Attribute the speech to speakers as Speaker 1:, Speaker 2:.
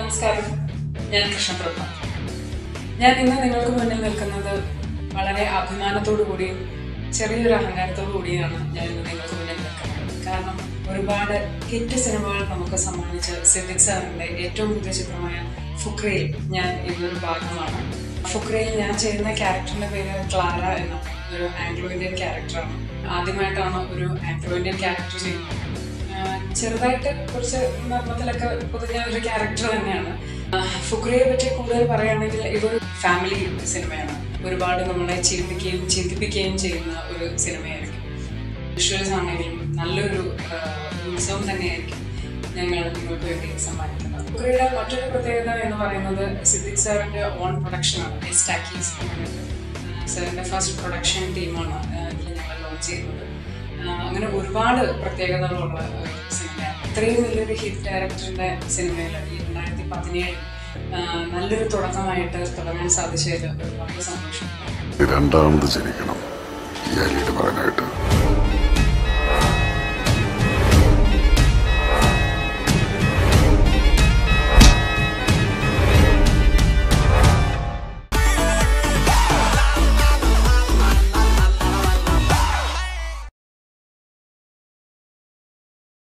Speaker 1: നമസ്കാരം ഞാൻ കൃഷ്ണപ്രഭ ഞാൻ ഇന്ന് നിങ്ങൾക്ക് മുന്നിൽ നിൽക്കുന്നത് വളരെ അഭിമാനത്തോടു കൂടിയും ചെറിയൊരു അഹങ്കാരത്തോടു കൂടിയാണ് ഞാൻ ഇന്ന് നിങ്ങൾക്ക് മുന്നിൽ നിൽക്കുന്നത് കാരണം ഒരുപാട് ഹിറ്റ് സിനിമകൾ നമുക്ക് സമ്മാനിച്ച സിദ്ദിഖ് സാറിന്റെ ഏറ്റവും പുതിയ ചിത്രമായ ഫുക്രയിൽ ഞാൻ ഇതൊരു ഭാഗമാണ് ഫുക്രയിൽ ഞാൻ ചെയ്യുന്ന ക്യാരക്ടറിന്റെ പേര് ക്ലാര എന്നാണ് ഒരു ആംഗ്ലോ ഇന്ത്യൻ ക്യാരക്ടറാണ് ആദ്യമായിട്ടാണ് ഒരു ആംഗ്ലോ ഇന്ത്യൻ ക്യാരക്ടർ ചെയ്യുന്നത് ആഹ് ചെറുതായിട്ട് കുറച്ച് നർമ്മത്തിലൊക്കെ പൊതിഞ്ഞ ഒരു ക്യാരക്ടർ തന്നെയാണ് ആഹ് ഫുക്രയെ പറ്റി കൂടുതൽ പറയുകയാണെങ്കിൽ ഇതൊരു ഫാമിലി സിനിമയാണ് ഒരുപാട് നമ്മളെ ചിരിപ്പിക്കുകയും ചിന്തിപ്പിക്കുകയും ചെയ്യുന്ന ഒരു സിനിമയായിരിക്കും വിഷ്വൽസ് ആണെങ്കിലും നല്ലൊരു ആഹ് ഉത്സവം തന്നെയായിരിക്കും ഞങ്ങൾ നിങ്ങൾക്ക് വേണ്ടി സമ്മാനിക്കുന്നത് ഫുക്രയുടെ മറ്റൊരു പ്രത്യേകത എന്ന് പറയുന്നത് സിദ്ദിഖ് സാറിന്റെ ഓൺ പ്രൊഡക്ഷനാണ് എസ്റ്റാക്കീസ് സാറിന്റെ ഫസ്റ്റ് പ്രൊഡക്ഷൻ ടീമാണ് ഇതിൽ ഞങ്ങൾ ലോഞ്ച് ചെയ്യുന്നത് ആഹ് അങ്ങനെ ഒരുപാട് പ്രത്യേകതകളുള്ള ഒരു സിനിമയാണ് ഇത്രയും വലിയൊരു ഹിറ്റ് ഡയറക്ടറിന്റെ സിനിമയിൽ ഈ രണ്ടായിരത്തി പതിനേഴ് നല്ലൊരു തുടക്കമായിട്ട് തുടങ്ങാൻ സാധിച്ചതിൽ ഒരുപാട് സന്തോഷം
Speaker 2: രണ്ടാമത് ജനിക്കണം ഈ അലിയുടെ പറഞ്ഞ